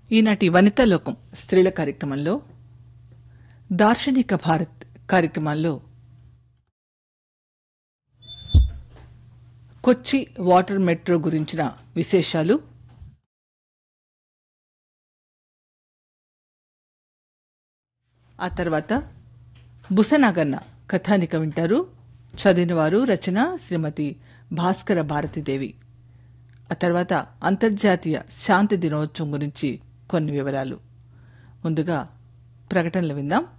ఈనాటి వనితా లోకం స్త్రీల కార్యక్రమంలో దార్శనిక భారత్ కార్యక్రమాల్లో కొచ్చి వాటర్ మెట్రో గురించిన విశేషాలు ఆ తర్వాత బుసనాగన్న కథానిక వింటారు చదివినవారు రచన శ్రీమతి భాస్కర భారతిదేవి ఆ తర్వాత అంతర్జాతీయ శాంతి దినోత్సవం గురించి కొన్ని వివరాలు ముందుగా ప్రకటనలు విందాం